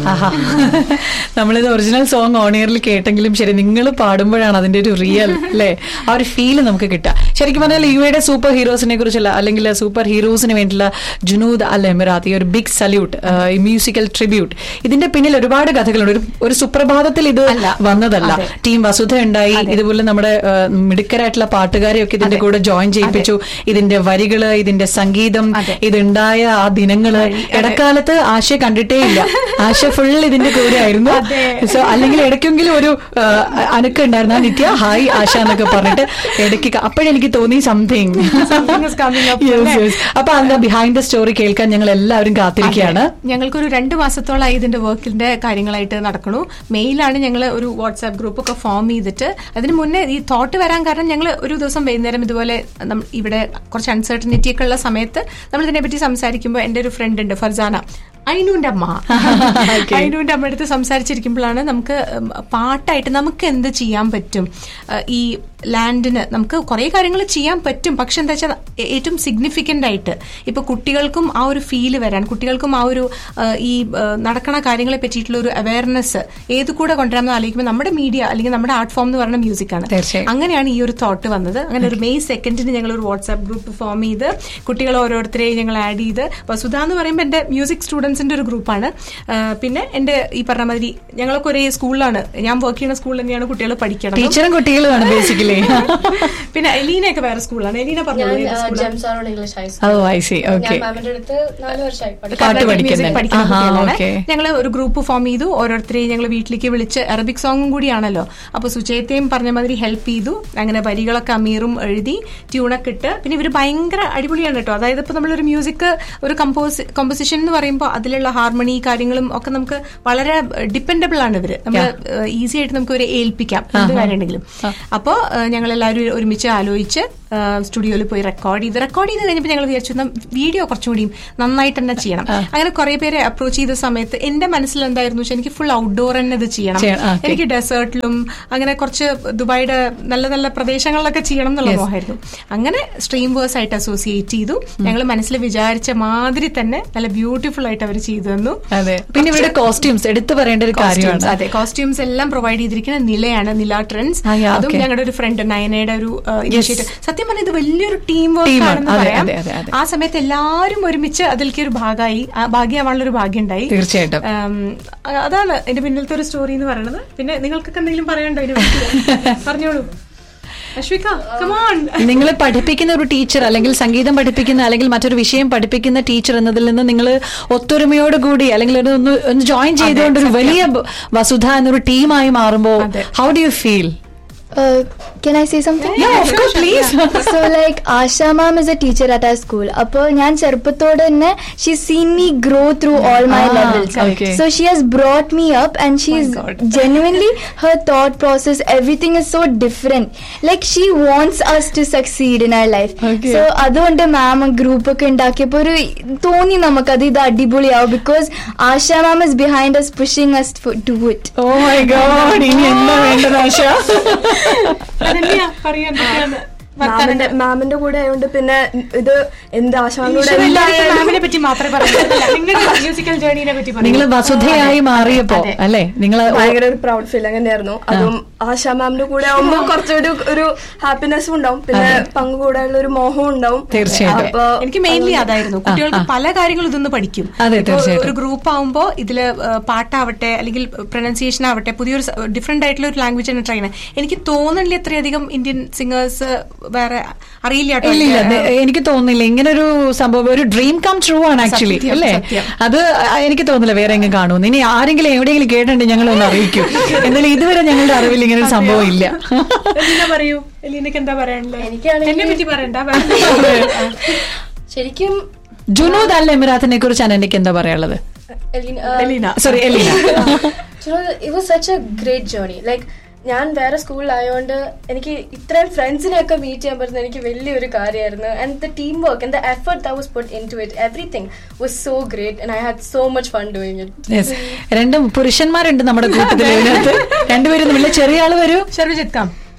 ആഹാ. നമ്മളിത് original song on ഇയറിൽ കേട്ടെങ്കിലും ശരി നിങ്ങൾ പാടുമ്പോഴാണ് അതിന്റെ ഒരു റിയൽ അല്ലേ ആ ഒരു ഫീൽ നമുക്ക് കിട്ടുക ശരിക്കും പറഞ്ഞാൽ യുവയുടെ സൂപ്പർ ഹീറോസിനെ കുറിച്ചുള്ള അല്ലെങ്കിൽ സൂപ്പർ ഹീറോസിന് വേണ്ടിയുള്ള ജുനൂദ് അൽ എമിറാത്ത് ഈ ഒരു ബിഗ് സല്യൂട്ട് ഈ മ്യൂസിക്കൽ ട്രിബ്യൂട്ട് ഇതിന്റെ പിന്നിൽ ഒരുപാട് കഥകളുണ്ട് ഒരു ഒരു സുപ്രഭാതത്തിൽ ഇത് വന്നതല്ല ടീം വസുധ ഉണ്ടായി ഇതുപോലെ നമ്മുടെ ആ, മിടുക്കരായിട്ടുള്ള പാട്ടുകാരെയൊക്കെ ഇതിന്റെ കൂടെ ജോയിൻ ചെയ്യിപ്പിച്ചു ഇതിന്റെ വരികള് ഇതിന്റെ സംഗീതം ഇതുണ്ടായ ആ ദിനങ്ങള് ഇടക്കാലത്ത് ആശ കണ്ടിട്ടേ ഇല്ല ആശ ഫുൾ ഇതിന്റെ കൂടെ ആയിരുന്നു സോ അല്ലെങ്കിൽ ഇടയ്ക്കെങ്കിലും ഒരു ആ, അനക്കം ഉണ്ടായിരുന്നു ആ നിത്യ ഹായ് ആശ എന്നൊക്കെ പറഞ്ഞിട്ട് ഇടയ്ക്ക് ക- അപ്പോഴെനിക്ക് തോന്നി something Something is coming up, അല്ലേ? അപ്പൊ അതിന്റെ ബിഹൈൻഡ് ദ സ്റ്റോറി കേൾക്കാൻ ഞങ്ങൾ എല്ലാവരും കാത്തിരിക്കുകയാണ് ഞങ്ങൾക്കൊരു രണ്ട് മാസത്തോളമായി ഇതിന്റെ വർക്കിന്റെ കാര്യങ്ങളായിട്ട് നടക്കണു മെയിലാണ് ഞങ്ങൾ ഒരു വാട്സാപ്പ് ഗ്രൂപ്പ് ഒക്കെ ഫോം ചെയ്തിട്ട് അതിന് മുന്നേ ഈ തോട്ട് വരാൻ കാരണം ഞങ്ങൾ ഒരു ദിവസം വൈകുന്നേരം ഇതുപോലെ നം- ഇവിടെ കുറച്ച് അൺസർട്ടനിറ്റി ഒക്കെ ഉള്ള സമയത്ത് നമ്മൾ ഇതിനെപ്പറ്റി സംസാരിക്കുമ്പോൾ എന്റെ ഒരു ഫ്രണ്ട് ഉണ്ട് ഫർസാന ഐനുവിന്റെ അമ്മ ഐനുവിന്റെ അമ്മ അടുത്ത് സംസാരിച്ചിരിക്കുമ്പോഴാണ് നമുക്ക് ഉം, പാട്ടായിട്ട് നമുക്ക് എന്ത് ചെയ്യാൻ പറ്റും ഏഹ്, ഈ ലാൻഡിന് നമുക്ക് കുറെ കാര്യങ്ങൾ ചെയ്യാൻ പറ്റും പക്ഷെ എന്താ വെച്ചാൽ ഏറ്റവും സിഗ്നിഫിക്കന്റ് ആയിട്ട് ഇപ്പൊ കുട്ടികൾക്കും ആ ഒരു ഫീല് വരാൻ കുട്ടികൾക്കും ആ ഒരു ഏഹ്, ഈ ഏഹ്, നടക്കണ കാര്യങ്ങളെ പറ്റിയിട്ടുള്ള ഒരു അവയർനെസ് ഏത് കൂടെ കൊണ്ടുവരാമെന്ന് ആലോചിക്കുമ്പോൾ നമ്മുടെ മീഡിയ അല്ലെങ്കിൽ നമ്മുടെ ആർട്ട് ഫോം എന്ന് പറയുന്ന മ്യൂസിക്കാണ് തീർച്ചയായും. അങ്ങനെയാണ് ഈ ഒരു തോട്ട് വന്നത് അങ്ങനെ ഒരു മെയ് സെക്കൻഡിന് ഞങ്ങൾ ഒരു വാട്സാപ്പ് ഗ്രൂപ്പ് ഫോം ചെയ്ത് കുട്ടികൾ ഓരോരുത്തരെയും ഞങ്ങൾ ആഡ് ചെയ്ത് വസുധ എന്ന് പറയുമ്പോൾ എന്റെ മ്യൂസിക് സ്റ്റുഡൻസിന്റെ ഒരു ഗ്രൂപ്പാണ് പിന്നെ എന്റെ ഈ പറഞ്ഞ മാതിരി ഞങ്ങളൊക്കെ ഒരേ സ്കൂളിലാണ് ഞാൻ വർക്ക് ചെയ്യുന്ന സ്കൂളിൽ തന്നെയാണ് കുട്ടികൾ പഠിക്കണം ടീച്ചറും കുട്ടികളുമാണ് ബേസിക്കലി പിന്നെ എലീനയൊക്കെ വേറെ സ്കൂളാണ് എലീന ഞാൻ പറഞ്ഞു ജംസാറോട് ഇംഗ്ലീഷ് ഹൈ ഓ ഐ സി ഞാൻ ഓക്കെ മാമിന്റെ അടുത്ത് നാല് വർഷമായി പഠിക്കുന്നു. പാട്ട് കർണാടക പഠിക്കുന്നുണ്ട്. മ്യൂസിക് പഠിക്കുന്ന ആഹാ, കുട്ടികളാണ് ഓക്കേ. ഞങ്ങൾ ഒരു ഗ്രൂപ്പ് ഫോം ചെയ്തു ഓരോരുത്തരെയും ഞങ്ങൾ വീട്ടിലേക്ക് വിളിച്ച് അറബിക് സോങ്ങും കൂടിയാണല്ലോ അപ്പൊ സുചേതയും പറഞ്ഞ മാതിരി ഹെൽപ്പ് ചെയ്തു അങ്ങനെ വരികളൊക്കെ അമീറും എഴുതി ട്യൂണൊക്കെ ഇട്ട് പിന്നെ ഇവര് ഭയങ്കര അടിപൊളിയാണ് കേട്ടോ അതായത് ഇപ്പൊ നമ്മളൊരു മ്യൂസിക് ഒരു കമ്പോസ് കമ്പോസിഷൻ എന്ന് പറയുമ്പോൾ അതിലുള്ള ഹാർമണി കാര്യങ്ങളും ഒക്കെ നമുക്ക് വളരെ ഡിപ്പെൻഡബിൾ ആണ് ഇവര് നമ്മൾ ഈസി ആയിട്ട് നമുക്ക് ഒരു ഏൽപ്പിക്കാം എന്ത് കാര്യമുണ്ടെങ്കിലും അപ്പോ ഞങ്ങൾ എല്ലാവരും ഒരുമിച്ച് ആലോചിച്ച് സ്റ്റുഡിയോയിൽ പോയി റെക്കോർഡ് ചെയ്ത് റെക്കോർഡ് ചെയ്ത് കഴിഞ്ഞപ്പോൾ ഞങ്ങൾ വിചാരിച്ചു വീഡിയോ കുറച്ചും കൂടി നന്നായിട്ട് തന്നെ ചെയ്യണം അങ്ങനെ കുറെ പേരെ അപ്രോച്ച് ചെയ്ത സമയത്ത് എന്റെ മനസ്സിൽ എന്തായിരുന്നു വെച്ചാൽ എനിക്ക് ഫുൾ ഔട്ട്ഡോർ തന്നെ ഇത് ചെയ്യണം ചെയ്യണം, ആ, okay. എനിക്ക് ഡെസേർട്ടിലും അങ്ങനെ കുറച്ച് ദുബായിയുടെ നല്ല നല്ല പ്രദേശങ്ങളിലൊക്കെ ചെയ്യണം എന്നുള്ള മോഹമായിരുന്നു അങ്ങനെ സ്ട്രീം വേഴ്സ് ആയിട്ട് അസോസിയേറ്റ് ചെയ്തു ഞങ്ങൾ മനസ്സിൽ വിചാരിച്ച മാതിരി തന്നെ നല്ല ബ്യൂട്ടിഫുൾ ആയിട്ട് അവർ ചെയ്തു തന്നു അതെ പിന്നെ ഇവിടെ കോസ്റ്റ്യൂംസ് എടുത്തു പറയേണ്ട ഒരു Costumes, കാര്യമാണ് അതെ കോസ്റ്റ്യൂംസ് എല്ലാം പ്രൊവൈഡ് ചെയ്തിരിക്കുന്ന നിലയാണ് നില ട്രെൻഡ്സ് ആ, yeah, അതും okay. ഞങ്ങളുടെ ഒരു ഫ്രണ്ട് നയനയുടെ ഒരു ഇനിഷ്യേറ്റീവ് സത്യം പറഞ്ഞാൽ ഇത് വലിയൊരു ടീം വർക്ക് Team ആണ്. ആണെന്ന് അതെ, പറയാം അതെ, അതെ, അതെ. ആ സമയത്ത് എല്ലാവരും ഒരുമിച്ച് അതിലേക്ക് ഒരു ഭാഗമായി ആ ഭാഗ്യമാവാനുള്ള ഒരു ഭാഗ്യം ഉണ്ടായി തീർച്ചയായിട്ടും. ഉം, അതാണ് എന്റെ പിന്നിലത്തെ ഒരു സ്റ്റോറി എന്ന് പറയുന്നത് പിന്നെ നിങ്ങൾക്കൊക്കെ എന്തെങ്കിലും പറയണ്ടോ ഇതിനെ പറ്റി? പറഞ്ഞോളൂ അശ്വിക കമാൺ നിങ്ങൾ പഠിപ്പിക്കുന്ന ഒരു ടീച്ചർ അല്ലെങ്കിൽ സംഗീതം പഠിപ്പിക്കുന്ന അല്ലെങ്കിൽ മറ്റൊരു വിഷയം പഠിപ്പിക്കുന്ന ടീച്ചർ എന്നതിൽ നിന്ന് നിങ്ങൾ ഒത്തൊരുമയോട് കൂടി അല്ലെങ്കിൽ ഒരു ഒന്ന് ഒന്ന് ജോയിൻ ചെയ്തുകൊണ്ട് ഒരു വലിയ ബ- വസുധ എന്നൊരു ടീമായി മാറുമ്പോൾ how do you feel Uh, can I say something? of course, please. so like Asha ma'am is a teacher at our school. അപ്പോൾ ഞാൻ ചെറുപ്പത്തോടെ തന്നെ she's seen me grow through all my Ah, levels. okay. So she has brought me up and she's genuinely her thought process everything is so different. Like she wants us to succeed in our life. Okay. So അതുകൊണ്ട് മാം group ഒക്കെ ഉണ്ടാക്കിയപ്പോൾ ഒരു തോന്നി നമുക്കത് ഇത് അടിപൊളിയാവും because Asha ma'am is behind us pushing us to do it. Oh my God ഇനി എന്താ വേണ്ടത് ആശ പറയാൻ മാമിന്റെ മാമിന്റെ കൂടെ ആയതുകൊണ്ട് പിന്നെ ഇത് എന്ത് ആശാനോട് മാമിനെ പറ്റി മാത്രമേ പറയുള്ളൂ നിങ്ങളുടെ മ്യൂസിക്കൽ ജേർണിനെ പറ്റി പറയൂ. നിങ്ങൾ വസുധയായി മാറിയപ്പോ അല്ലേ നിങ്ങൾ ഭയങ്കര ഒരു പ്രൗഡ് ഫീലിംഗ് തന്നെയായിരുന്നു അതും ആശാ മാമിന്റെ കൂടെ ആവുമ്പോൾ കുറച്ചൊരു ഒരു ഹാപ്പിനെസ്സും ഉണ്ടാവും പിന്നെ പങ്കുകൂടാനുള്ള ഒരു മോഹവും ഉണ്ടാവും തീർച്ചയായിട്ടും. അപ്പൊ എനിക്ക് മെയിൻലി അതായിരുന്നു കുട്ടികൾക്ക് പല കാര്യങ്ങളും ഇതൊന്ന് പഠിക്കും അതെ, ഇപ്പൊ തീർച്ചയായിട്ടും. ഒരു ഗ്രൂപ്പ് ആവുമ്പോ ഇതില് ഏഹ്, പാട്ടാവട്ടെ അല്ലെങ്കിൽ പ്രൊനൗൺസിയേഷൻ ആവട്ടെ പുതിയൊരു ഡിഫറെന്റ് ആയിട്ടുള്ള ഒരു ലാംഗ്വേജ് ആണ് ട്രൈ ചെയ്യുന്നത് എനിക്ക് തോന്നുന്നില്ല ഇത്രയധികം ഇന്ത്യൻ സിംഗേഴ്സ് വേറെ അറിയില്ല കേട്ടോ ഇല്ല ഇല്ല അത് എനിക്ക് തോന്നുന്നില്ല ഇങ്ങനെ ഒരു സംഭവം ഒരു ഡ്രീം കം ട്രൂ ആണ് ആക്ച്വലി സത്യം, അല്ലേ സത്യം. അത് എനിക്ക് തോന്നുന്നില്ല വേറെ എങ്ങും കാണുമെന്ന് ഇനി ആരെങ്കിലും എവിടെയെങ്കിലും കേട്ടിട്ടുണ്ടെങ്കിൽ ഞങ്ങൾ ഒന്ന് അറിയിക്കും എന്നാലും ഇതുവരെ ഞങ്ങളുടെ അറിവിൽ ഇങ്ങനെ ഒരു സംഭവം ഇല്ല എലീന പറയൂ എലീനക്ക് എന്താ പറയാനുള്ളത് എനിക്കാണെങ്കിൽ- എന്നെ പറ്റി പറയണ്ട വേറെ ശരിക്കും ജുനൂദ് അൽ എമിറാത്തിനെ കുറിച്ചാണ് എനിക്ക് എന്താ പറയാനുള്ളത് Elena Elena sorry Elena it was such a great journey like ഞാൻ വേറെ സ്കൂളിലായതുകൊണ്ട് എനിക്ക് ഇത്രയും ഫ്രണ്ട്സിനെയൊക്കെ മീറ്റ് ചെയ്യാൻ പറ്റുന്ന എനിക്ക് വലിയൊരു കാര്യമായിരുന്നു and the team work and the effort the was put in to it everything was so great and I had so much fun doing it yes രണ്ടും പുരുഷന്മാരുണ്ട് നമ്മുടെ കൂട്ടത്തിൽ ഇതിനകത്ത് രണ്ടുപേരും തമ്മിൽ ചെറിയ ആള് വരൂ Sharvijith come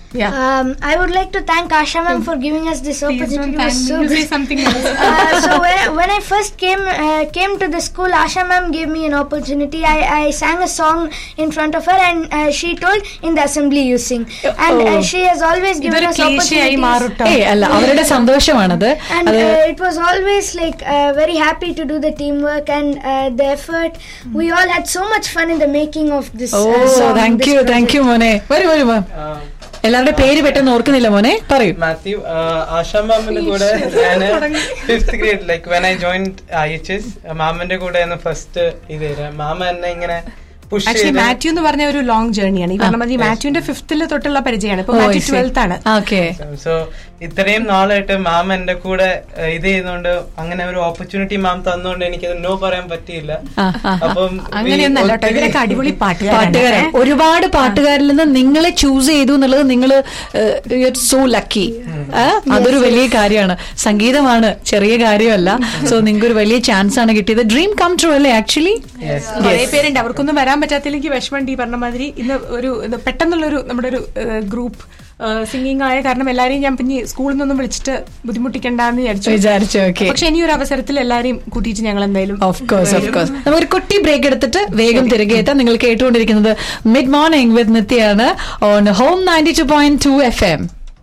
Yeah. Um, I would like to thank Asha ma'am for giving us this Please opportunity. don't It was thank so me. You say good. something else. Uh, so when, when I first came uh, came to the school, Asha ma'am gave me an opportunity. I, I sang a song in front of her, and uh, she told, "In the assembly you sing." And uh, she has always given ഇതൊരു us ക്ലീശയായി opportunities. മാറുട്ടോ ഏയ് അല്ല അവരുടെ സന്തോഷമാണത് And അത് uh, it was always like uh, very happy to do the teamwork and uh, the effort. We all had so much fun in the making of this. ഓ uh, song, thank this you thank you project. മോനെ വരൂ വരൂ മാം എല്ലാവരുടെ പേര് പെട്ടെന്ന് ഓർക്കുന്നില്ല മോനെ പറയൂ മാത്യു ആശാ മാമിന്റെ കൂടെ ഞാൻ fifth grade like when I join I H S മാമിന്റെ കൂടെ ഫസ്റ്റ് ഇത് തരാം മാമ എന്നെ ഇങ്ങനെ പുഷ് ആക്ച്വലി ചെയ്ത് മാത്യു എന്ന് പറഞ്ഞ ഒരു ലോങ് ജേർണിയാണ് ഈ പറഞ്ഞ മതി മാത്യുവിന്റെ ഫിഫ്തിൽ തൊട്ടുള്ള പരിചയമാണ് ഇപ്പൊ മാത്യു ട്വൽത്ത് ആണ് ഓക്കെ സോ ഇത്രയും നാളായിട്ട് മാം എന്റെ കൂടെ uh, ഇത് ചെയ്യുന്നോണ്ട് അങ്ങനെ ഒരു ഓപ്പർച്യൂണിറ്റി മാം തന്നോണ്ട് എനിക്കത് നോ പറയാൻ പറ്റിയില്ല ആ, ആ, ആ. അപ്പം അങ്ങനെയൊന്നല്ല കേട്ടോ ഒത്തിരി- ഇവരൊക്കെ അടിപൊളി പാട്ടുകാരാണ് പാട്ടുകാരൻ ഒരുപാട് പാട്ടുകാരിൽ നിന്ന് നിങ്ങളെ ചൂസ് ചെയ്തു എന്നുള്ളത് നിങ്ങൾ സോ ലക്കി അതൊരു വലിയ കാര്യമാണ് സംഗീതമാണ് ചെറിയ കാര്യമല്ല സോ നിങ്ങൾക്ക് ഒരു വലിയ ചാൻസ് ആണ് കിട്ടിയത് ഡ്രീം കം ട്രൂ അല്ലേ ആക്ച്വലി കുറെ പേരുണ്ട് അവർക്കൊന്നും വരാൻ പറ്റാത്തില്ലെങ്കിൽ വിഷമമുണ്ട് ഈ പറഞ്ഞ മാതിരി ഇന്ന് ഒരു ഇത് പെട്ടെന്നുള്ളൊരു നമ്മുടെ ഒരു ഗ്രൂപ്പ് സിംഗിങ് ആയ കാരണം എല്ലാരെയും ഞാൻ പിന്നെ സ്കൂളിൽ നിന്നൊന്നും വിളിച്ചിട്ട് ബുദ്ധിമുട്ടിക്കണ്ടെന്ന് വിചാരിച്ചു വിചാരിച്ചു ഓക്കെ പക്ഷെ ഇനി ഒരു അവസരത്തിൽ എല്ലാരെയും കൂട്ടിയിട്ട് ഞങ്ങൾ എന്തായാലും ഓഫ് കോഴ്സ് ഓഫ് കോഴ്സ് നമുക്കൊരു കുട്ടി ബ്രേക്ക് എടുത്തിട്ട് വേഗം തിരികെ എത്താം നിങ്ങൾ കേട്ടുകൊണ്ടിരിക്കുന്നത് മിഡ് മോർണിംഗ് വിത്ത് നിത്യാണ് on home ninety two point two F M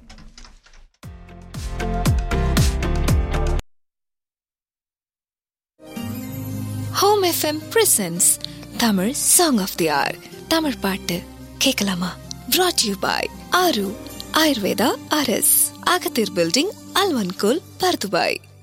home FM presents Tamil song of the hour Tamil பாட்டு கேட்கலாமா brought யூ பாய் ஆரு ஆயுர்வேதா அரஸ் அகத்தீர் பில்டிங் அல்வன்கோல் பர்துபாய்